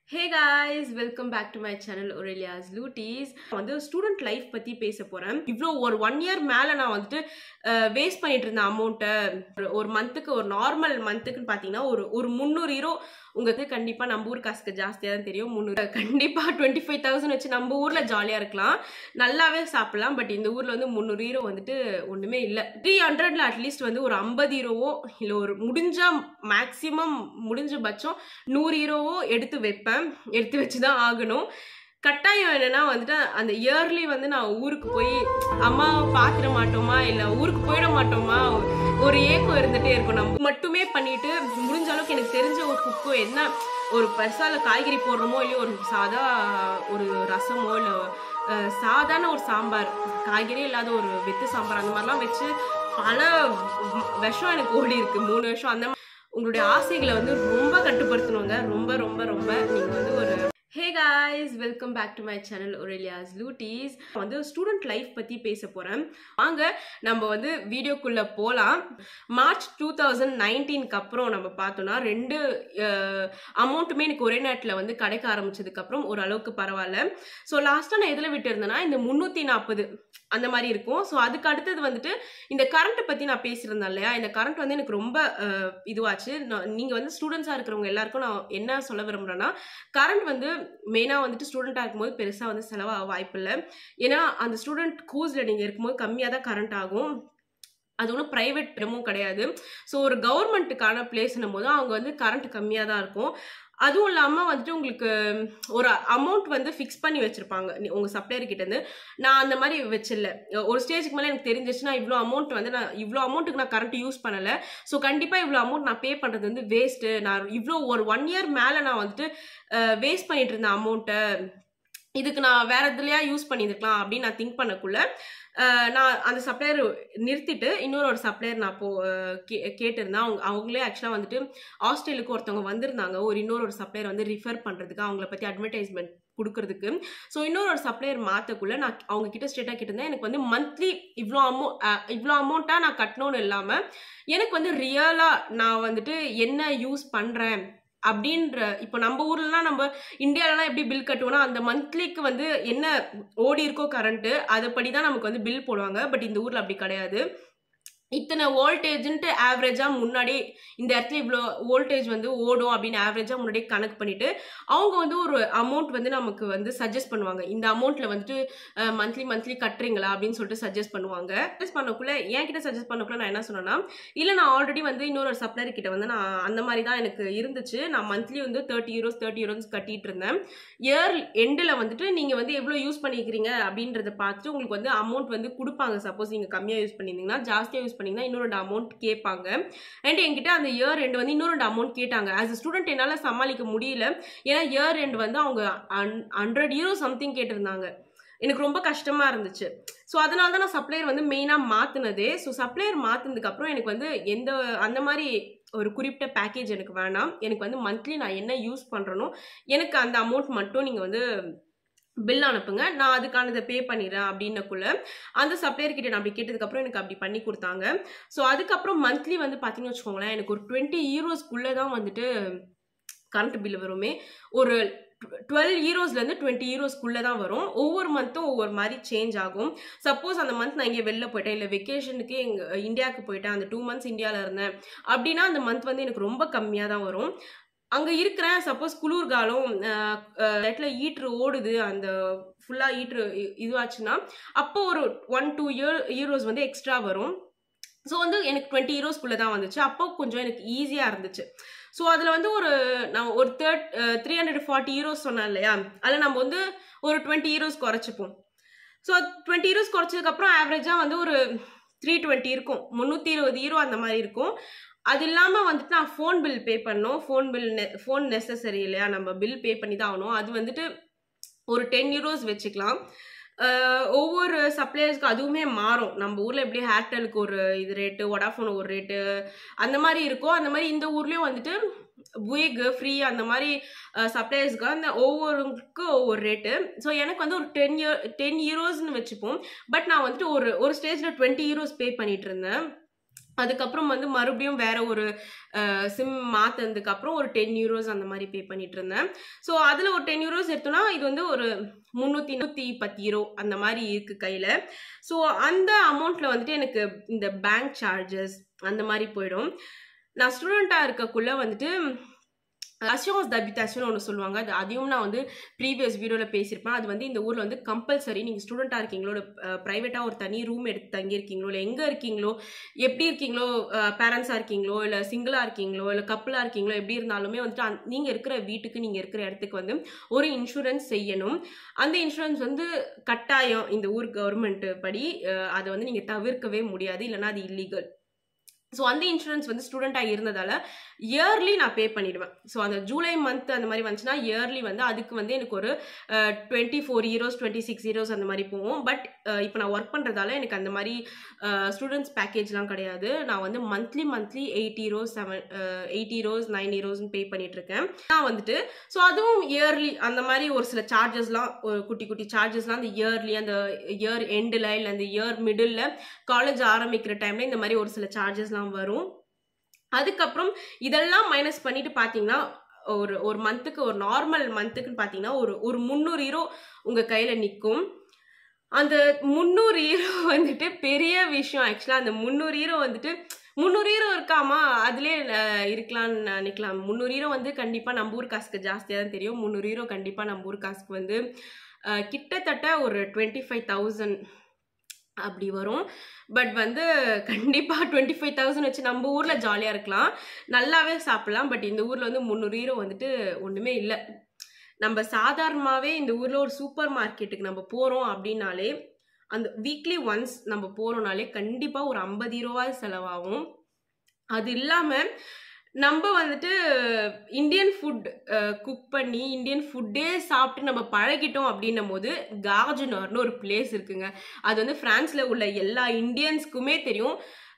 hey guys welcome back to my channel ஒரேலியாஸ் லூட்டீஸ் வந்து ஸ்டூடெண்ட் லைஃப் பற்றி பேச போகிறேன் இவ்வளோ ஒரு ஒன் இயர் மேலே நான் வந்துட்டு வேஸ்ட் பண்ணிட்டு இருந்த அமௌண்ட்டை ஒரு மந்த்துக்கு ஒரு நார்மல் மந்த்துக்குன்னு பார்த்தீங்கன்னா ஒரு ஒரு முந்நூறு ஹீரோ உங்களுக்கு கண்டிப்பாக நம்ம ஊர் காசுக்கு ஜாஸ்தியாக தான் தெரியும் முந்நூறு கண்டிப்பாக டுவெண்ட்டி ஃபைவ் தௌசண்ட் வச்சு நம்ம ஊரில் ஜாலியாக இருக்கலாம் நல்லாவே சாப்பிடலாம் பட் இந்த ஊரில் வந்து முந்நூறு ஹீரோ வந்துட்டு ஒன்றுமே இல்லை த்ரீ ஹண்ட்ரட்ல அட்லீஸ்ட் வந்து ஒரு ஐம்பது ஹீரோவோ இல்லை ஒரு முடிஞ்ச மேக்ஸிமம் முடிஞ்ச பட்சம் நூறு ஹீரோவோ எடுத்து வைப்பேன் எடுத்து வச்சு தான் ஆகணும் கட்டாயம் என்னன்னா வந்துட்டு அந்த இயர்லி வந்து நான் ஊருக்கு போய் அம்மாவை பார்த்துட மாட்டோமா இல்லை ஊருக்கு போயிட மாட்டோமா ஒரு ஏக்கம் இருந்துகிட்டே இருக்கும் நம்ம மட்டுமே பண்ணிட்டு முடிஞ்ச அளவுக்கு எனக்கு தெரிஞ்ச ஒரு குக்கோ என்ன ஒரு பெருசால காய்கறி போடுறோமோ இல்லையோ ஒரு சாதா ஒரு ரசமோ இல்லை சாதாரண ஒரு சாம்பார் காய்கறி இல்லாத ஒரு வெத்து சாம்பார் அந்த மாதிரிலாம் வச்சு பல விஷம் எனக்கு ஓடி இருக்கு மூணு வருஷம் அந்த உங்களுடைய ஆசைகளை வந்து ரொம்ப கட்டுப்படுத்தணுங்க ரொம்ப ரொம்ப ரொம்ப நீங்கள் வந்து ஒரு hey guys welcome back to my channel ஒரேலியாஸ் லூட்டீஸ் வந்து ஸ்டூடெண்ட் லைஃப் பற்றி பேச போகிறேன் வாங்க நம்ம வந்து வீடியோக்குள்ளே போகலாம் மார்ச் டூ தௌசண்ட் நைன்டீனுக்கு அப்புறம் நம்ம பார்த்தோன்னா ரெண்டு அமௌண்ட்டுமே எனக்கு ஒரே நேரத்தில் வந்து கிடைக்க ஆரம்பிச்சதுக்கப்புறம் ஓரளவுக்கு பரவாயில்ல ஸோ லாஸ்ட்டாக நான் எதில் விட்டுருந்தேன்னா இந்த முந்நூற்றி நாற்பது அந்த மாதிரி இருக்கும் ஸோ அதுக்கு அடுத்தது வந்துட்டு இந்த கரண்ட்டை பற்றி நான் பேசியிருந்தேன் இல்லையா இந்த கரண்ட் வந்து எனக்கு ரொம்ப இதுவாச்சு நீங்கள் வந்து ஸ்டூடெண்ட்ஸாக இருக்கிறவங்க எல்லாருக்கும் நான் என்ன சொல்ல விரும்புகிறேன்னா கரண்ட் வந்து மெயினாக வந்துட்டு ஸ்டூடெண்ட்டாக இருக்கும்போது பெருசாக வந்து செலவாக வாய்ப்பு இல்லை ஏன்னா அந்த ஸ்டூடெண்ட் கூஸில் நீங்கள் இருக்கும்போது கம்மியாக தான் கரண்ட் ஆகும் அது ஒன்றும் ப்ரைவேட் இடமும் கிடையாது ஸோ ஒரு கவர்மெண்ட்டுக்கான பிளேஸ்னும் போது அவங்க வந்து கரண்ட் கம்மியாக தான் இருக்கும் அதுவும் இல்லாமல் வந்துட்டு உங்களுக்கு ஒரு அமௌண்ட் வந்து ஃபிக்ஸ் பண்ணி வச்சுருப்பாங்க உங்கள் சப்ளையர் கிட்டேருந்து நான் அந்த மாதிரி வச்சிடல ஒரு ஸ்டேஜுக்கு மேலே எனக்கு தெரிஞ்சிச்சுன்னா இவ்வளோ அமௌண்ட் வந்து நான் இவ்வளோ அமௌண்ட்டுக்கு நான் கரண்ட் யூஸ் பண்ணலை ஸோ கண்டிப்பாக இவ்வளோ அமௌண்ட் நான் பே பண்ணுறது வந்து வேஸ்ட்டு நான் இவ்வளோ ஒரு ஒன் இயர் மேலே நான் வந்துட்டு வேஸ்ட் பண்ணிட்டு இருந்தேன் அமௌண்ட்டை இதுக்கு நான் வேற இதுலையா யூஸ் பண்ணியிருக்கலாம் அப்படின்னு நான் திங்க் பண்ணக்குள்ள நான் அந்த சப்ளையர் நிறுத்திட்டு இன்னொரு ஒரு சப்ளையர் நான் போ கே கேட்டிருந்தேன் அவங்க அவங்களே ஆக்சுவலாக வந்துட்டு ஆஸ்திரேலுக்கு ஒருத்தவங்க வந்திருந்தாங்க ஒரு இன்னொரு ஒரு சப்ளையர் வந்து ரிஃபர் பண்ணுறதுக்கு அவங்கள பற்றி அட்வர்டைஸ்மெண்ட் கொடுக்கறதுக்கு ஸோ இன்னொரு ஒரு சப்ளையர் மாற்றக்குள்ள நான் அவங்க கிட்ட ஸ்ட்ரெயிட்டாக கேட்டிருந்தேன் எனக்கு வந்து மந்த்லி இவ்வளோ அமௌ இவ்வளோ அமௌண்ட்டாக நான் கட்டணும்னு இல்லாமல் எனக்கு வந்து ரியலாக நான் வந்துட்டு என்ன யூஸ் பண்ணுறேன் அப்படின்ற இப்போ நம்ம ஊர்லலாம் நம்ம இந்தியாலலாம் எப்படி பில் கட்டுவோம்னா அந்த மந்த்லிக்கு வந்து என்ன ஓடி இருக்கோ கரண்ட்டு அதைப்படி தான் நமக்கு வந்து பில் போடுவாங்க பட் இந்த ஊரில் அப்படி கிடையாது இத்தனை வோல்டேஜ்ன்ட்டு ஆவரேஜாக முன்னாடி இந்த இடத்துல இவ்வளோ வோல்டேஜ் வந்து ஓடும் அப்படின்னு ஆவரேஜாக முன்னாடியே கணக்கு பண்ணிட்டு அவங்க வந்து ஒரு அமௌண்ட் வந்து நமக்கு வந்து சஜஸ்ட் பண்ணுவாங்க இந்த அமௌண்ட்டில் வந்துட்டு மந்த்லி மந்த்லி கட்டுறீங்களா அப்படின்னு சொல்லிட்டு சஜஸ்ட் பண்ணுவாங்க சஜஸ்ட் பண்ணக்குள்ள என் கிட்ட சஜஸ்ட் பண்ணக்குள்ள நான் என்ன சொன்னேன்னா இல்லை நான் ஆல்ரெடி வந்து இன்னொரு சப்ளையர் கிட்ட வந்து நான் அந்த மாதிரி தான் எனக்கு இருந்துச்சு நான் மந்த்லி வந்து தேர்ட்டி யூரோஸ் தேர்ட்டி யூரோஸ் கட்டிட்டு இருந்தேன் இயர் எண்டில் வந்துட்டு நீங்கள் வந்து எவ்வளோ யூஸ் பண்ணிக்கிறீங்க அப்படின்றத பார்த்துட்டு உங்களுக்கு வந்து அமௌண்ட் வந்து கொடுப்பாங்க சப்போஸ் நீங்கள் கம்மியாக யூஸ் பண்ணியிருந்தீங்கன்னா ஜாஸ்தியாக யூஸ் பண்ணிங்கன்னா இன்னொரு அமௌண்ட் கேட்பாங்க அண்ட் என்கிட்ட அந்த இயர் ரெண்டு வந்து இன்னொரு அமௌண்ட் கேட்டாங்க ஆஸ் அ ஸ்டூடெண்ட் என்னால் சமாளிக்க முடியல ஏன்னா இயர் ரெண்டு வந்து அவங்க ஹண்ட்ரட் யூரோ சம்திங் கேட்டிருந்தாங்க எனக்கு ரொம்ப கஷ்டமா இருந்துச்சு ஸோ அதனால தான் நான் சப்ளையர் வந்து மெயினாக மாற்றினதே ஸோ சப்ளையர் மாற்றினதுக்கு அப்புறம் எனக்கு வந்து எந்த அந்த மாதிரி ஒரு குறிப்பிட்ட பேக்கேஜ் எனக்கு வேணாம் எனக்கு வந்து மந்த்லி நான் என்ன யூஸ் பண்ணுறனோ எனக்கு அந்த அமௌண்ட் மட்டும் நீங்கள் வந்து பில் அனுப்புங்க நான் அதுக்கானதை பே பண்ணிடுறேன் அப்படின்னக்குள்ள அந்த சப்ளையர் கிட்ட நான் அப்படி கேட்டதுக்கப்புறம் எனக்கு அப்படி பண்ணி கொடுத்தாங்க ஸோ அதுக்கப்புறம் மந்த்லி வந்து பார்த்தீங்கன்னு வச்சுக்கோங்களேன் எனக்கு ஒரு டுவெண்ட்டி ஈரோஸ்க்குள்ளே தான் வந்துட்டு கரண்ட் பில் வருமே ஒரு டுவெல் ஈரோஸ்லேருந்து டுவெண்ட்டி ஈரோஸ்க்குள்ளே தான் வரும் ஒவ்வொரு மந்த்தும் ஒவ்வொரு மாதிரி சேஞ்ச் ஆகும் சப்போஸ் அந்த மந்த் நான் இங்கே வெளில போயிட்டேன் இல்லை வெக்கேஷனுக்கு எங்கள் இந்தியாவுக்கு போயிட்டேன் அந்த டூ மந்த்ஸ் இந்தியாவில் இருந்தேன் அப்படின்னா அந்த மந்த் வந்து எனக்கு ரொம்ப கம்மியாக தான் வரும் அங்கே இருக்கிறேன் சப்போஸ் குளிர்காலம் இடத்துல ஈட்ரு ஓடுது அந்த ஃபுல்லாக ஈட்ரு இதுவாச்சுன்னா அப்போ ஒரு ஒன் டூ இயர் ஈரோஸ் வந்து எக்ஸ்ட்ரா வரும் ஸோ வந்து எனக்கு டுவெண்ட்டி ஈரோஸ்க்குள்ளே தான் வந்துச்சு அப்போ கொஞ்சம் எனக்கு ஈஸியாக இருந்துச்சு ஸோ அதில் வந்து ஒரு நான் ஒரு third three hundred forty euros சொன்னேன் இல்லையா அதில் நம்ம வந்து ஒரு டுவெண்ட்டி ஈரோஸ் குறைச்சிப்போம் ஸோ டுவெண்ட்டி ஈரோஸ் குறைச்சதுக்கப்புறம் ஆவரேஜாக வந்து ஒரு த்ரீ டுவெண்ட்டி இருக்கும் முந்நூற்றி இருபது ஈரோ அந்த மாதிரி இருக்கும் அது இல்லாமல் வந்துட்டு நான் ஃபோன் பில் பே பண்ணோம் ஃபோன் பில் நெ ஃபோன் நெசசரி இல்லையா நம்ம பில் பே பண்ணி தான் ஆகணும் அது வந்துட்டு ஒரு டென் யூரோஸ் வச்சுக்கலாம் ஒவ்வொரு சப்ளையர்ஸ்க்கு அதுவுமே மாறும் நம்ம ஊரில் எப்படி ஏர்டெலுக்கு ஒரு இது ரேட்டு ஒடாஃபோன் ஒரு ரேட்டு அந்த மாதிரி இருக்கும் அந்த மாதிரி இந்த ஊர்லேயும் வந்துட்டு புயிக் ஃப்ரீ அந்த மாதிரி சப்ளையர்ஸ்க்கு அந்த ஒவ்வொருக்கும் ஒவ்வொரு ரேட்டு ஸோ எனக்கு வந்து ஒரு டென் இயர் டென் ஈரோஸ்னு வச்சுப்போம் பட் நான் வந்துட்டு ஒரு ஒரு ஸ்டேஜில் டுவெண்ட்டி ஈரோஸ் பே பண்ணிட்டு இருந்தேன் அதுக்கப்புறம் வந்து மறுபடியும் வேற ஒரு சிம் மாற்றினதுக்கு அப்புறம் ஒரு டென் யூரோஸ் அந்த மாதிரி பே பண்ணிட்டு இருந்தேன் ஸோ அதில் ஒரு டென் யூரோஸ் எடுத்தோன்னா இது வந்து ஒரு முந்நூற்றி நூற்றி பத்து யூரோ அந்த மாதிரி இருக்கு கையில் ஸோ அந்த அமௌண்ட்டில் வந்துட்டு எனக்கு இந்த பேங்க் சார்ஜஸ் அந்த மாதிரி போயிடும் நான் ஸ்டூடெண்ட்டாக இருக்கக்குள்ள வந்துட்டு அஷூரன்ஸ் தபிதாஷன் ஒன்று சொல்லுவாங்க அது அதையும் நான் வந்து ப்ரீவியஸ் வீடியோவில் பேசியிருப்பேன் அது வந்து இந்த ஊரில் வந்து கம்பல்சரி நீங்கள் ஸ்டூடெண்ட்டாக இருக்கீங்களோ இல்லை ப்ரைவேட்டாக ஒரு தனி ரூம் எடுத்து தங்கியிருக்கீங்களோ இல்லை எங்கே இருக்கீங்களோ எப்படி இருக்கீங்களோ பேரண்ட்ஸாக இருக்கீங்களோ இல்லை சிங்கிளாக இருக்கீங்களோ இல்லை கப்பலாக இருக்கீங்களோ எப்படி இருந்தாலுமே வந்துட்டு அந் நீங்கள் இருக்கிற வீட்டுக்கு நீங்கள் இருக்கிற இடத்துக்கு வந்து ஒரு இன்சூரன்ஸ் செய்யணும் அந்த இன்சூரன்ஸ் வந்து கட்டாயம் இந்த ஊர் கவர்மெண்ட் படி அஹ், அதை வந்து நீங்கள் தவிர்க்கவே முடியாது இல்லைன்னா அது இல்லீகல் ஸோ அந்த இன்சூரன்ஸ் வந்து ஸ்டூடெண்ட்டாக இருந்ததால் இயர்லி நான் பே பண்ணிடுவேன் ஸோ அந்த ஜூலை மந்த் அந்த மாதிரி வந்துச்சுன்னா இயர்லி வந்து அதுக்கு வந்து எனக்கு ஒரு twenty four euros twenty six euros அந்த மாதிரி போகும் பட் இப்போ நான் ஒர்க் பண்ணுறதால எனக்கு அந்த மாதிரி ஸ்டூடெண்ட்ஸ் பேக்கேஜ்லாம் கிடையாது நான் வந்து monthly monthly eight euros seven eight euros nine ஹீரோஸ்னு பே பண்ணிட்டு இருக்கேன் நான் வந்துட்டு ஸோ அதுவும் இயர்லி அந்த மாதிரி ஒரு சில சார்ஜஸ்லாம் ஒரு குட்டி குட்டி சார்ஜஸ்லாம் அந்த இயர்லி அந்த இயர் எண்டில் இல்லை அந்த இயர் மிடில் காலேஜ் ஆரம்பிக்கிற டைம்ல இந்த மாதிரி ஒரு சில சார்ஜஸ்லாம் வரும் அதுக்கப்புறம் இதெல்லாம் மைனஸ் பண்ணிட்டு பார்த்தீங்கன்னா ஒரு ஒரு மந்த்துக்கு ஒரு நார்மல் மந்த்துக்குன்னு பார்த்தீங்கன்னா ஒரு ஒரு முந்நூறு ஹீரோ உங்கள் கையில் நிற்கும் அந்த முந்நூறு ஹீரோ வந்துட்டு பெரிய விஷயம் ஆக்சுவலாக அந்த முந்நூறு ஹீரோ வந்துட்டு முந்நூறு ஹீரோ இருக்காமா அதுலேயே அஹ், இருக்கலாம்னு நினைக்கலாம் முந்நூறு ஹீரோ வந்து கண்டிப்பாக நம்ம ஊர் காசுக்கு ஜாஸ்தியாக தான் தெரியும் முந்நூறு ஹீரோ கண்டிப்பாக நம்ம ஊர் காசுக்கு வந்து அஹ், கிட்டத்தட்ட ஒரு டுவெண்ட்டி ஃபைவ் தௌசண்ட் அப்படி வரும் பட் வந்து கண்டிப்பாக டுவெண்ட்டி ஃபைவ் தௌசண்ட் வச்சு நம்ம ஊரில் ஜாலியாக இருக்கலாம் நல்லாவே சாப்பிடலாம் பட் இந்த ஊரில் வந்து முந்நூறு ஹீரோ வந்துட்டு ஒன்றுமே இல்லை நம்ம சாதாரணமாகவே இந்த ஊரில் ஒரு சூப்பர் மார்க்கெட்டுக்கு நம்ம போகிறோம் அப்படின்னாலே அந்த வீக்லி ஒன்ஸ் நம்ம போகிறோம்னாலே கண்டிப்பாக ஒரு ஐம்பது ரூபாய் செலவாகும் அது இல்லாமல் நம்ம வந்துட்டு இந்தியன் ஃபுட் குக் பண்ணி இந்தியன் ஃபுட்டே சாப்பிட்டு நம்ம பழகிட்டோம் அப்படின்னும் போது கார்ஜனர்னு ஒரு பிளேஸ் இருக்குங்க அது வந்து ஃப்ரான்ஸில் உள்ள எல்லா இந்தியன்ஸ்க்குமே தெரியும்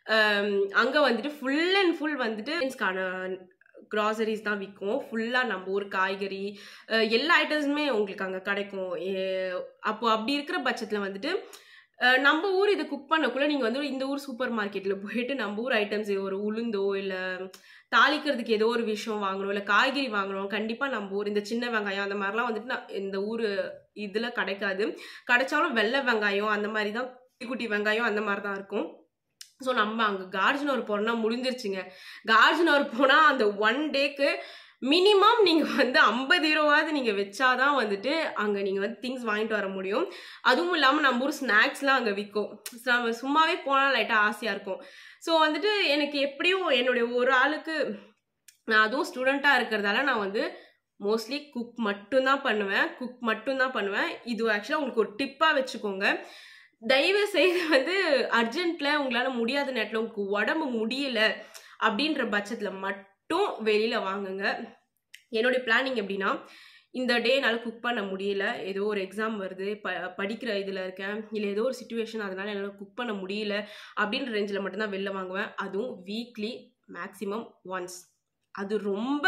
அங்கே வந்துட்டு ஃபுல் அண்ட் ஃபுல் வந்துட்டு இந்தியன்ஸ்க்கான க்ராசரிஸ் தான் விற்கும் ஃபுல்லாக நம்ம ஊர் காய்கறி அஹ் எல்லா ஐட்டம்ஸுமே உங்களுக்கு அங்கே கிடைக்கும் எ- அப்போ அப்படி இருக்கிற பட்சத்தில் வந்துட்டு அஹ் நம்ம ஊர் இது குக் பண்ணக்குள்ள நீங்கள் வந்து இந்த ஊர் சூப்பர் மார்க்கெட்டில் போயிட்டு நம்ம ஊர் ஐட்டம்ஸ் ஒரு உளுந்தோ இல்லை தாளிக்கிறதுக்கு ஏதோ ஒரு விஷயம் வாங்கணும் இல்லை காய்கறி வாங்கணும் கண்டிப்பாக நம்ம ஊர் இந்த சின்ன வெங்காயம் அந்த மாதிரிலாம் வந்துட்டு நான் இந்த ஊர் இதில் கிடைக்காது கிடைச்சாலும் வெள்ளை வெங்காயம் அந்த மாதிரி தான் குட்டி குட்டி வெங்காயம் அந்த மாதிரி தான் இருக்கும் ஸோ நம்ம அங்கே கார்ஜினவர் போனோம்னா முடிஞ்சிருச்சுங்க கார்ஜினவர் போனால் அந்த ஒன் டேக்கு மினிமம் நீங்கள் வந்து ஐம்பது ரூபாவது நீங்கள் வச்சாதான் வந்துட்டு அங்கே நீங்கள் வந்து திங்ஸ் வாங்கிட்டு வர முடியும் அதுவும் இல்லாமல் நம்ம ஊர் ஸ்நாக்ஸ்லாம் அங்கே விற்கும் நம்ம சும்மாவே போனால் லைட்டாக ஆசையாக இருக்கும் ஸோ வந்துட்டு எனக்கு எப்படியும் என்னுடைய ஒரு ஆளுக்கு நான் அதுவும் ஸ்டூடெண்ட்டாக இருக்கிறதால நான் வந்து மோஸ்ட்லி குக் மட்டும்தான் பண்ணுவேன் குக் மட்டும்தான் பண்ணுவேன் இது ஆக்சுவலாக உங்களுக்கு ஒரு டிப்பாக வச்சுக்கோங்க தயவு செய்து வந்து அர்ஜென்ட்டில் உங்களால் முடியாத நேரத்தில் உங்களுக்கு உடம்பு முடியல அப்படின்ற பட்சத்தில் மட்டும் வெளியில் வாங்குங்க என்னுடைய பிளானிங் எப்படின்னா இந்த டே என்னால் குக் பண்ண முடியல ஏதோ ஒரு எக்ஸாம் வருது ப படிக்கிற இதில் இருக்கேன் இல்லை ஏதோ ஒரு சுச்சுவேஷன் அதனால் என்னால் குக் பண்ண முடியல அப்படின்ற ரேஞ்சில் மட்டும்தான் வெளில வாங்குவேன் அதுவும் வீக்லி மேக்ஸிமம் ஒன்ஸ் அது ரொம்ப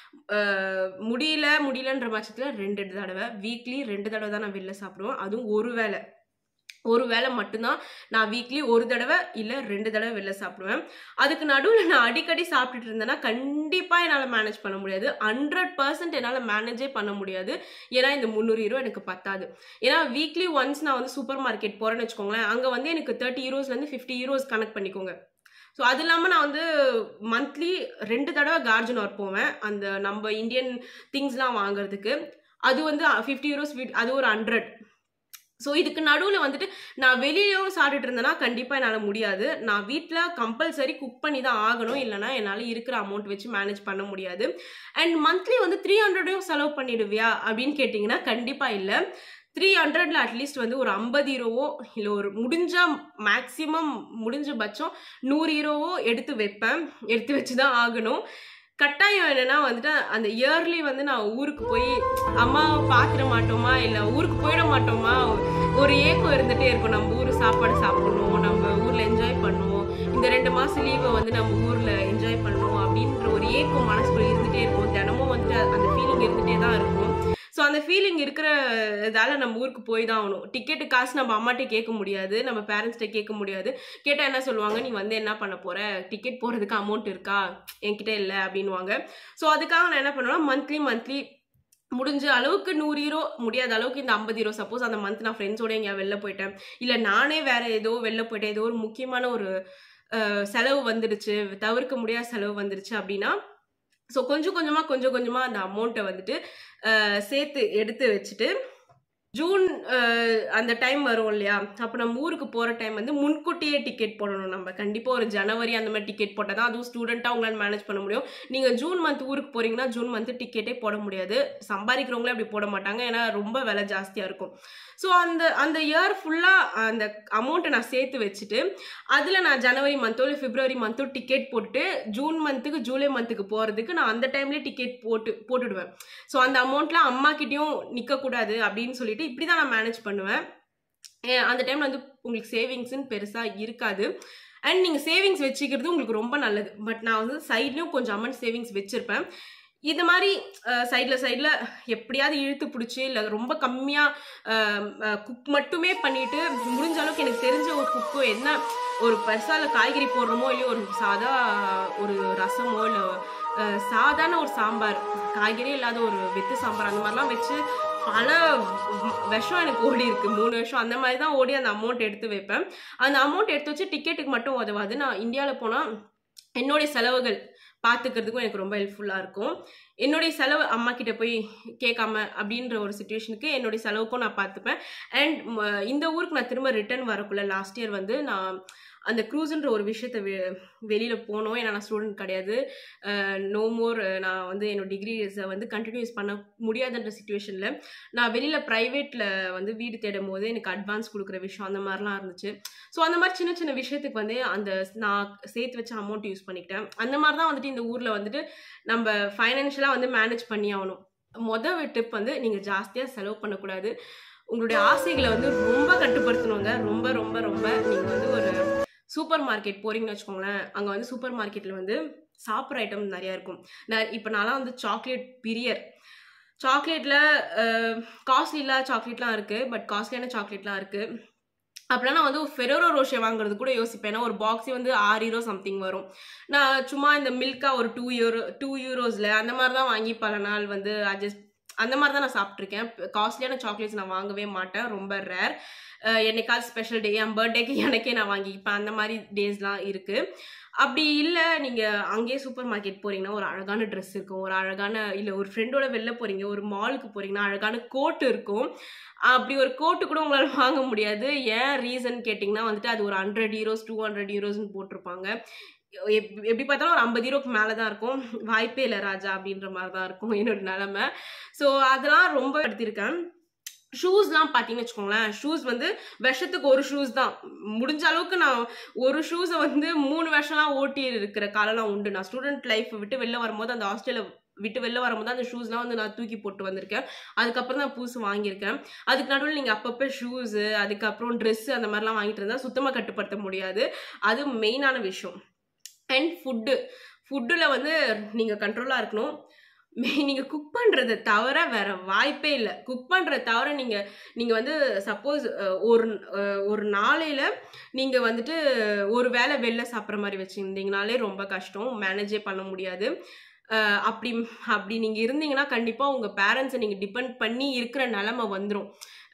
அஹ், முடியல முடியலன்ற பட்சத்தில் ரெண்டு தடவை வீக்லி ரெண்டு தடவை தான் நான் வெளில சாப்பிடுவேன் அதுவும் ஒரு வேளை ஒரு வேளை மட்டும்தான் நான் வீக்லி ஒரு தடவை இல்லை ரெண்டு தடவை வெளில சாப்பிடுவேன் அதுக்கு நடுவில் நான் அடிக்கடி சாப்பிட்டுட்டு இருந்தேன்னா கண்டிப்பாக என்னால் மேனேஜ் பண்ண முடியாது ஹண்ட்ரட் பர்சன்ட் என்னால் மேனேஜே பண்ண முடியாது ஏன்னா இந்த முந்நூறு ஹீரோ எனக்கு பத்தாது ஏன்னா வீக்லி ஒன்ஸ் நான் வந்து சூப்பர் மார்க்கெட் போகிறேன்னு வச்சுக்கோங்களேன் அங்கே வந்து எனக்கு தேர்ட்டி ஹீரோஸ்லேருந்து ஃபிஃப்டி ஹீரோஸ் கனெக்ட் பண்ணிக்கோங்க ஸோ அது இல்லாமல் நான் வந்து மந்த்லி ரெண்டு தடவை கார்ஜன் போவேன் அந்த நம்ம இந்தியன் திங்ஸ்லாம் வாங்குறதுக்கு அது வந்து ஃபிஃப்டி ஹீரோஸ் அது ஒரு ஹண்ட்ரட் ஸோ இதுக்கு நடுவில் வந்துட்டு நான் வெளியிலயும் சாப்பிட்டுட்டு இருந்தேன்னா கண்டிப்பாக என்னால் முடியாது நான் வீட்டில் கம்பல்சரி குக் பண்ணி தான் ஆகணும் இல்லைனா என்னால் இருக்கிற அமௌண்ட் வச்சு மேனேஜ் பண்ண முடியாது அண்ட் மந்த்லி வந்து த்ரீ ஹண்ட்ரடையும் செலவு பண்ணிடுவியா அப்படின்னு கேட்டிங்கன்னா கண்டிப்பாக இல்லை த்ரீ ஹண்ட்ரட்ல அட்லீஸ்ட் வந்து ஒரு ஐம்பது ஹீரோவோ இல்லை ஒரு முடிஞ்ச மேக்ஸிமம் முடிஞ்ச பட்சம் நூறு ஹீரோவோ எடுத்து வைப்பேன் எடுத்து வச்சு தான் ஆகணும் கட்டாயம் என்னன்னா வந்துட்டு அந்த இயர்லி வந்து நான் ஊருக்கு போய் அம்மாவை பார்த்துட மாட்டோமா இல்லை ஊருக்கு போயிட மாட்டோமா ஒரு ஏக்கம் இருந்துகிட்டே இருக்கும் நம்ம ஊர் சாப்பாடு சாப்பிடணும் நம்ம ஊரில் என்ஜாய் பண்ணுவோம் இந்த ரெண்டு மாதம் லீவை வந்து நம்ம ஊரில் என்ஜாய் பண்ணணும் அப்படின்ற ஒரு ஏக்கம் மனசுக்குள்ள இருந்துகிட்டே இருக்கும் தினமும் வந்துட்டு அந்த ஃபீலிங் இருந்துகிட்டே தான் இருக்கும் ஸோ அந்த ஃபீலிங் இருக்கிற இதால நம்ம ஊருக்கு போய் தான் ஆகணும் டிக்கெட்டு காசு நம்ம அம்மாட்டே கேட்க முடியாது நம்ம பேரண்ட்ஸ்கிட்ட கேட்க முடியாது கேட்டால் என்ன சொல்லுவாங்க நீ வந்து என்ன பண்ண போற டிக்கெட் போகிறதுக்கு அமௌண்ட் இருக்கா என்கிட்ட இல்லை அப்படின்வாங்க ஸோ அதுக்காக நான் என்ன பண்ணுவேன்னா மந்த்லி மந்த்லி முடிஞ்ச அளவுக்கு நூறு ஹீரோ முடியாத அளவுக்கு இந்த ஐம்பது ஹீரோ சப்போஸ் அந்த மந்த் நான் ஃப்ரெண்ட்ஸோட எங்கேயா வெளில போயிட்டேன் இல்லை நானே வேற ஏதோ வெளில போயிட்டேன் ஏதோ ஒரு முக்கியமான ஒரு அஹ், செலவு வந்துடுச்சு தவிர்க்க முடியாத செலவு வந்துடுச்சு அப்படின்னா ஸோ கொஞ்சம் கொஞ்சமாக கொஞ்சம் கொஞ்சமாக அந்த அமௌண்ட்டை வந்துட்டு அஹ், சேர்த்து எடுத்து வச்சுட்டு ஜூன் அஹ், அந்த டைம் வரும் இல்லையா அப்போ நம்ம ஊருக்கு போகிற டைம் வந்து முன்கூட்டியே டிக்கெட் போடணும் நம்ம கண்டிப்பாக ஒரு ஜனவரி அந்த மாதிரி டிக்கெட் போட்டால் தான் அதுவும் ஸ்டூடெண்ட்டாக உங்களால் மேனேஜ் பண்ண முடியும் நீங்கள் ஜூன் மந்த் ஊருக்கு போகிறீங்கன்னா ஜூன் மந்த் டிக்கெட்டே போட முடியாது சம்பாதிக்கிறவங்களே அப்படி போட மாட்டாங்க ஏன்னா ரொம்ப விலை ஜாஸ்தியாக இருக்கும் ஸோ அந்த அந்த இயர் ஃபுல்லாக அந்த அமௌண்ட்டை நான் சேர்த்து வச்சுட்டு அதில் நான் ஜனவரி மந்த்தோ இல்லை பிப்ரவரி மந்த்தோ டிக்கெட் போட்டு ஜூன் மந்த்துக்கு ஜூலை மந்த்துக்கு போகிறதுக்கு நான் அந்த டைம்லேயே டிக்கெட் போட்டு போட்டுடுவேன் ஸோ அந்த அமௌண்ட்லாம் அம்மா கிட்டேயும் நிற்கக்கூடாது அப்படின்னு சொல்லிட்டு இப்படி தான் நான் மேனேஜ் பண்ணுவேன் ஏ- அந்த டைமில் வந்து உங்களுக்கு சேவிங்ஸ்னு பெருசாக இருக்காது அண்ட் நீங்கள் சேவிங்ஸ் வச்சுக்கிறது உங்களுக்கு ரொம்ப நல்லது பட் நான் வந்து சைட்லேயும் கொஞ்சம் அமௌண்ட் சேவிங்ஸ் வச்சுருப்பேன் இது மாதிரி சைடில் சைடில் எப்படியாவது இழுத்து பிடிச்சி இல்லை ரொம்ப கம்மியாக குக் மட்டுமே பண்ணிட்டு முடிஞ்ச அளவுக்கு எனக்கு தெரிஞ்ச ஒரு குக்கு என்ன ஒரு பெருசால காய்கறி போடுறோமோ இல்லையோ ஒரு சாதா ஒரு ரசமோ இல்லை சாதாரண ஒரு சாம்பார் காய்கறி இல்லாத ஒரு வெத்து சாம்பார் அந்த மாதிரிலாம் வச்சு பல விஷம் எனக்கு ஓடி இருக்கு மூணு வருஷம் அந்த மாதிரி தான் ஓடி அந்த அமௌண்ட் எடுத்து வைப்பேன் அந்த அமௌண்ட் எடுத்து வச்சு டிக்கெட்டுக்கு மட்டும் உதவாது நான் இந்தியாவில் போனால் என்னுடைய செலவுகள் பார்த்துக்கிறதுக்கும் எனக்கு ரொம்ப ஹெல்ப்ஃபுல்லாக இருக்கும் என்னுடைய செலவு அம்மா கிட்ட போய் கேட்காம அப்படின்ற ஒரு சுச்சுவேஷனுக்கு என்னுடைய செலவுக்கும் நான் பார்த்துப்பேன் அண்ட் இந்த ஊருக்கு நான் திரும்ப ரிட்டர்ன் வரக்குள்ள லாஸ்ட் இயர் வந்து நான் அந்த க்ரூஸ்ன்ற ஒரு விஷயத்த வெ வெளியில் போனோம் ஏன்னா நான் ஸ்டூடெண்ட் கிடையாது நோ மோர் நான் வந்து என்னோட டிகிரிஸை வந்து கண்டினியூஸ் பண்ண முடியாதுன்ற சுச்சுவேஷனில் நான் வெளியில் ப்ரைவேட்டில் வந்து வீடு தேடும் போது எனக்கு அட்வான்ஸ் கொடுக்குற விஷயம் அந்த மாதிரிலாம் இருந்துச்சு ஸோ அந்த மாதிரி சின்ன சின்ன விஷயத்துக்கு வந்து அந்த நான் சேர்த்து வச்ச அமௌண்ட் யூஸ் பண்ணிக்கிட்டேன் அந்த மாதிரி தான் வந்துட்டு இந்த ஊரில் வந்துட்டு நம்ம ஃபைனான்ஷியலாக வந்து மேனேஜ் பண்ணி ஆகணும் மொதல் டிப் வந்து நீங்கள் ஜாஸ்தியாக செலவு பண்ணக்கூடாது உங்களுடைய ஆசைகளை வந்து ரொம்ப கட்டுப்படுத்தணுங்க ரொம்ப ரொம்ப ரொம்ப நீங்கள் வந்து ஒரு சூப்பர் மார்க்கெட் போறீங்கன்னு வச்சுக்கோங்களேன் அங்கே வந்து சூப்பர் மார்க்கெட்டில் வந்து சாப்பிட்ற ஐட்டம் நிறையா இருக்கும் நான் இப்போ நான்லாம் வந்து சாக்லேட் பிரியர் சாக்லேட்டில் காஸ்ட்லி இல்லாத சாக்லேட்லாம் இருக்குது பட் காஸ்ட்லியான சாக்லேட்லாம் இருக்குது அப்படின்னா நான் வந்து ஒரு ஃபெரோரோ ரோஷே வாங்குறது கூட யோசிப்பேன் ஏன்னா ஒரு பாக்ஸே வந்து ஆறு யூரோ சம்திங் வரும் நான் சும்மா இந்த மில்கா ஒரு டூ யூரோ டூ யூரோஸில் அந்த மாதிரி தான் வாங்கி பல நாள் வந்து அட்ஜஸ்ட் அந்த மாதிரி தான் நான் சாப்பிட்ருக்கேன் காஸ்ட்லியான சாக்லேட்ஸ் நான் வாங்கவே மாட்டேன் ரொம்ப ரேர் என்னைக்காவது ஸ்பெஷல் டே என் பர்த்டேக்கு எனக்கே நான் வாங்கிப்பேன் அந்த மாதிரி டேஸ்லாம் இருக்குது அப்படி இல்லை நீங்கள் அங்கேயே சூப்பர் மார்க்கெட் போகிறீங்கன்னா ஒரு அழகான ட்ரெஸ் இருக்கும் ஒரு அழகான இல்லை ஒரு ஃப்ரெண்டோட வெளில போகிறீங்க ஒரு மாலுக்கு போகிறீங்கன்னா அழகான கோட் இருக்கும் அப்படி ஒரு கோட்டு கூட உங்களால் வாங்க முடியாது ஏன் ரீசன் கேட்டிங்கன்னா வந்துட்டு அது ஒரு ஹண்ட்ரட் யூரோஸ் டூ ஹண்ட்ரட் யூரோஸ்னு போட்டிருப்பாங்க எப்- எப்படி பார்த்தாலும் ஒரு ஐம்பது யூரோக்கு மேலே தான் இருக்கும் வாய்ப்பே இல்லை ராஜா அப்படின்ற மாதிரி தான் இருக்கும் என்னோட நிலமை ஸோ அதெல்லாம் ரொம்ப எடுத்திருக்கேன் ஷூஸ்லாம் பார்த்தீங்கன்னு வச்சுக்கோங்களேன் ஷூஸ் வந்து வருஷத்துக்கு ஒரு ஷூஸ் தான் முடிஞ்ச அளவுக்கு நான் ஒரு ஷூஸை வந்து மூணு வருஷம்லாம் ஓட்டி இருக்கிற காலம்லாம் உண்டு நான் ஸ்டூடெண்ட் லைஃப் விட்டு வெளில வரும்போது அந்த ஹாஸ்டலில் விட்டு வெளில வரும்போது அந்த ஷூஸ்லாம் வந்து நான் தூக்கி போட்டு வந்திருக்கேன் அதுக்கப்புறம் தான் புதுசு வாங்கியிருக்கேன் அதுக்கு நடுவில் நீங்கள் அப்பப்போ ஷூஸு அதுக்கப்புறம் ட்ரெஸ்ஸு அந்த மாதிரிலாம் வாங்கிட்டு இருந்தால் சுத்தமாக கட்டுப்படுத்த முடியாது அது மெயினான விஷயம் அண்ட் ஃபுட்டு ஃபுட்டில் வந்து நீங்கள் கண்ட்ரோலாக இருக்கணும் நீங்கள் குக் பண்ணுறதை தவிர வேற வாய்ப்பே இல்லை குக் பண்ணுறத தவிர நீங்கள் நீங்கள் வந்து சப்போஸ் ஒரு அஹ், ஒரு நாளையில் நீங்கள் வந்துட்டு ஒரு வேளை வெளில சாப்பிட்ற மாதிரி வச்சுருந்தீங்கனாலே ரொம்ப கஷ்டம் மேனேஜே பண்ண முடியாது அஹ், அப்படி அப்படி நீங்கள் இருந்தீங்கன்னா கண்டிப்பாக உங்கள் பேரண்ட்ஸை நீங்கள் டிபெண்ட் பண்ணி இருக்கிற நிலமை வந்துடும்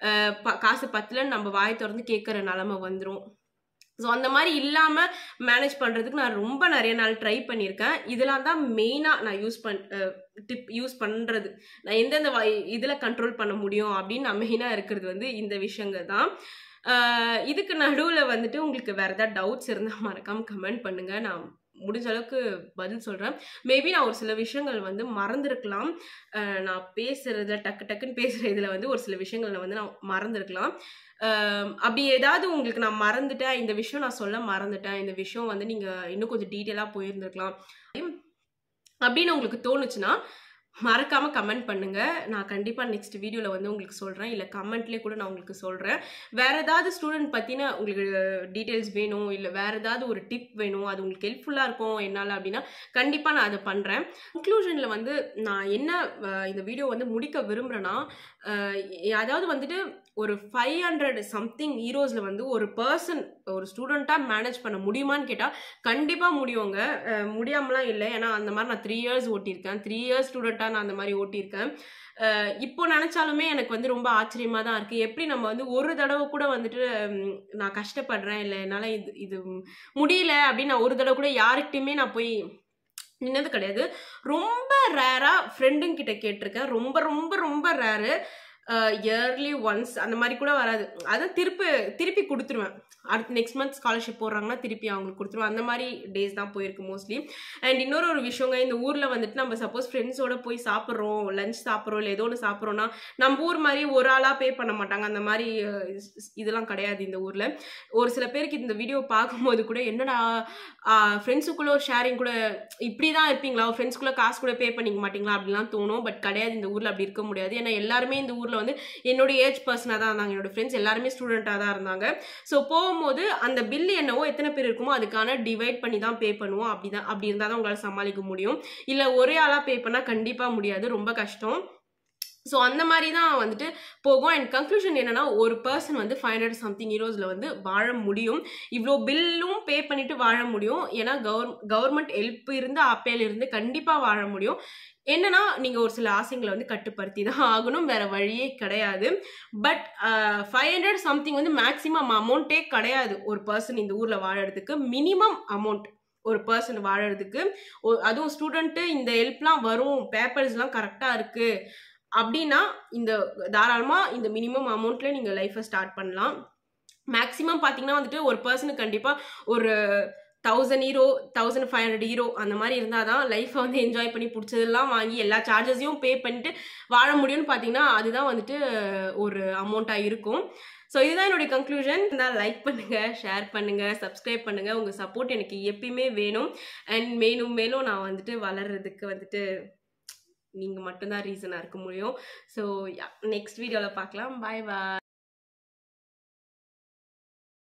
காசு பத்தில் நம்ம வாய் திறந்து கேட்குற நிலமை வந்துடும் ஸோ அந்த மாதிரி இல்லாமல் மேனேஜ் பண்ணுறதுக்கு நான் ரொம்ப நிறைய நாள் ட்ரை பண்ணியிருக்கேன் இதெல்லாம் தான் மெயினாக நான் யூஸ் பண் டிப் யூஸ் பண்ணுறது நான் எந்தெந்த இதில் கண்ட்ரோல் பண்ண முடியும் அப்படின்னு நான் மெயினாக இருக்கிறது வந்து இந்த விஷயங்கள் தான் அஹ் இதுக்கு நடுவில் வந்துட்டு உங்களுக்கு வேறு ஏதாவது டவுட்ஸ் இருந்தால் மறக்காமல் கமெண்ட் பண்ணுங்கள் நான் முடிஞ்ச அளவுக்கு பதில் சொல்கிறேன் மேபி நான் ஒரு சில விஷயங்கள் வந்து மறந்துருக்கலாம் அஹ் நான் பேசுகிறத டக்கு டக்குன்னு பேசுகிற இதில் வந்து ஒரு சில விஷயங்களை வந்து நான் மறந்துருக்கலாம் அஹ் அப்படி ஏதாவது உங்களுக்கு நான் மறந்துட்டேன் இந்த விஷயம் நான் சொல்ல மறந்துட்டேன் இந்த விஷயம் வந்து நீங்கள் இன்னும் கொஞ்சம் டீட்டெயிலாக போயிருந்துருக்கலாம் அப்படின்னு உங்களுக்கு தோணுச்சுன்னா மறக்காமல் கமெண்ட் பண்ணுங்கள் நான் கண்டிப்பாக நெக்ஸ்ட் வீடியோவில் வந்து உங்களுக்கு சொல்கிறேன் இல்லை கமெண்ட்லேயே கூட நான் உங்களுக்கு சொல்கிறேன் வேறு ஏதாவது ஸ்டூடெண்ட் பற்றின உங்களுக்கு டீட்டெயில்ஸ் வேணும் இல்லை வேறு ஏதாவது ஒரு டிப் வேணும் அது உங்களுக்கு ஹெல்ப்ஃபுல்லாக இருக்கும் என்னால் அப்படின்னா கண்டிப்பாக நான் அதை பண்ணுறேன் கன்க்ளூஷனில் வந்து நான் என்ன அஹ், இந்த வீடியோ வந்து முடிக்க விரும்புகிறேன்னா அதாவது வந்துட்டு ஒரு ஃபைவ் ஹண்ட்ரட் சம்திங் ஹீரோஸில் வந்து ஒரு பர்சன் ஒரு ஸ்டூடெண்ட்டாக மேனேஜ் பண்ண முடியுமான்னு கேட்டால் கண்டிப்பாக முடியுங்க அஹ், முடியாமலாம் இல்லை ஏன்னா அந்த மாதிரி நான் த்ரீ இயர்ஸ் ஓட்டியிருக்கேன் த்ரீ இயர்ஸ் ஸ்டூடெண்ட்டாக நான் அந்த மாதிரி ஓட்டியிருக்கேன் அஹ், இப்போ நினச்சாலுமே எனக்கு வந்து ரொம்ப ஆச்சரியமாக தான் இருக்குது எப்படி நம்ம வந்து ஒரு தடவை கூட வந்துட்டு ம், நான் கஷ்டப்படுறேன் இல்லை என்னால் இது இது முடியல அப்படின்னு நான் ஒரு தடவை கூட யாருக்கிட்டையுமே நான் போய் நின்னது கிடையாது ரொம்ப ரேராக ஃப்ரெண்டுங்க கிட்ட கேட்டிருக்கேன் ரொம்ப ரொம்ப ரொம்ப ரேரு இயர்லி ஒன்ஸ் அந்த மாதிரி கூட வராது அதை திருப்பி திருப்பி கொடுத்துருவேன் அடுத்து நெக்ஸ்ட் மந்த் ஸ்காலர்ஷிப் போடுறாங்கன்னா திருப்பி அவங்களுக்கு கொடுத்துருவேன் அந்த மாதிரி டேஸ் தான் போயிருக்கு மோஸ்ட்லி அண்ட் இன்னொரு ஒரு விஷயங்க இந்த ஊரில் வந்துட்டு நம்ம சப்போஸ் ஃப்ரெண்ட்ஸோட போய் சாப்பிட்றோம் லஞ்ச் சாப்பிட்றோம் இல்லை ஏதோ ஒன்று சாப்பிட்றோன்னா நம்ம ஊர் மாதிரி ஒரு ஆளாக பே பண்ண மாட்டாங்க அந்த மாதிரி அஹ், இஸ்- இதெல்லாம் கிடையாது இந்த ஊரில் ஒரு சில பேருக்கு இந்த வீடியோ பார்க்கும்போது கூட என்னடா ஃப்ரெண்ட்ஸுக்குள்ளே ஒரு ஷேரிங் கூட இப்படி தான் இருப்பீங்களா ஃப்ரெண்ட்ஸ்குள்ளே காசு கூட பே பண்ணிக்க மாட்டீங்களா அப்படிலாம் தோணும் பட் கிடையாது இந்த ஊரில் அப்படி இருக்க முடியாது ஏன்னா எல்லாருமே இந்த ஊரில் வந்து என்னோட ஏஜ் பர்சனாக தான் இருந்தாங்க என்னோட ஃப்ரெண்ட்ஸ் எல்லாருமே ஸ்டூடெண்ட்டாக தான் இருந்தாங்க ஸோ போகும்போது அந்த பில் என்னவோ எத்தனை பேர் இருக்குமோ அதுக்கான டிவைட் பண்ணி தான் பே பண்ணுவோம் அப்படி தான் அப்படி இருந்தால் தான் உங்களால் சமாளிக்க முடியும் இல்லை ஒரே ஆளாக பே பண்ணால் கண்டிப்பாக முடியாது ரொம்ப கஷ்டம் ஸோ அந்த மாதிரி தான் வந்துட்டு போகும் அண்ட் கன்க்ளூஷன் என்னன்னா ஒரு பர்சன் வந்து ஃபைவ் ஹண்ட்ரட் சம்திங் ஹீரோஸில் வந்து வாழ முடியும் இவ்வளோ பில்லும் பே பண்ணிட்டு வாழ முடியும் ஏன்னா கவர் கவர்மெண்ட் ஹெல்ப் இருந்து அப்பேல இருந்து கண்டிப்பாக வாழ முடியும் என்னன்னா நீங்கள் ஒரு சில ஆசைங்களை வந்து கட்டுப்படுத்தி தான் ஆகணும் வேற வழியே கிடையாது பட் ஃபைவ் ஹண்ட்ரட் சம்திங் வந்து மேக்ஸிமம் அமௌண்ட்டே கிடையாது ஒரு பர்சன் இந்த ஊரில் வாழறதுக்கு மினிமம் அமௌண்ட் ஒரு பர்சன் வாழறதுக்கு ஒ- அதுவும் ஸ்டூடெண்ட்டு இந்த ஹெல்ப்லாம் வரும் பேப்பர்ஸ்லாம் கரெக்டாக இருக்குது அப்படின்னா இந்த தாராளமாக இந்த மினிமம் அமௌண்ட்ல நீங்கள் லைஃப்பை ஸ்டார்ட் பண்ணலாம் மேக்ஸிமம் பார்த்தீங்கன்னா வந்துட்டு ஒரு பர்சனுக்கு கண்டிப்பாக ஒரு தௌசண்ட் ஹீரோ தௌசண்ட் ஃபைவ் ஹண்ட்ரட் ஹீரோ அந்த மாதிரி இருந்தால் தான் லைஃப்பை வந்து என்ஜாய் பண்ணி பிடிச்சதெல்லாம் வாங்கி எல்லா சார்ஜஸையும் பே பண்ணிட்டு வாழ முடியும்னு பார்த்தீங்கன்னா அதுதான் வந்துட்டு ஒரு அமௌண்ட்டாக இருக்கும் ஸோ இதுதான் என்னுடைய கன்க்ளூஷன் இருந்தால் லைக் பண்ணுங்கள் ஷேர் பண்ணுங்கள் சப்ஸ்கிரைப் பண்ணுங்கள் உங்கள் சப்போர்ட் எனக்கு எப்பயுமே வேணும் அண்ட் மேலும் மேலும் நான் வந்துட்டு வளர்றதுக்கு வந்துட்டு நீங்கள் மட்டும்தான் ரீசனாக இருக்க முடியும் ஸோ நெக்ஸ்ட் வீடியோவில் பார்க்கலாம் பாய் பாய்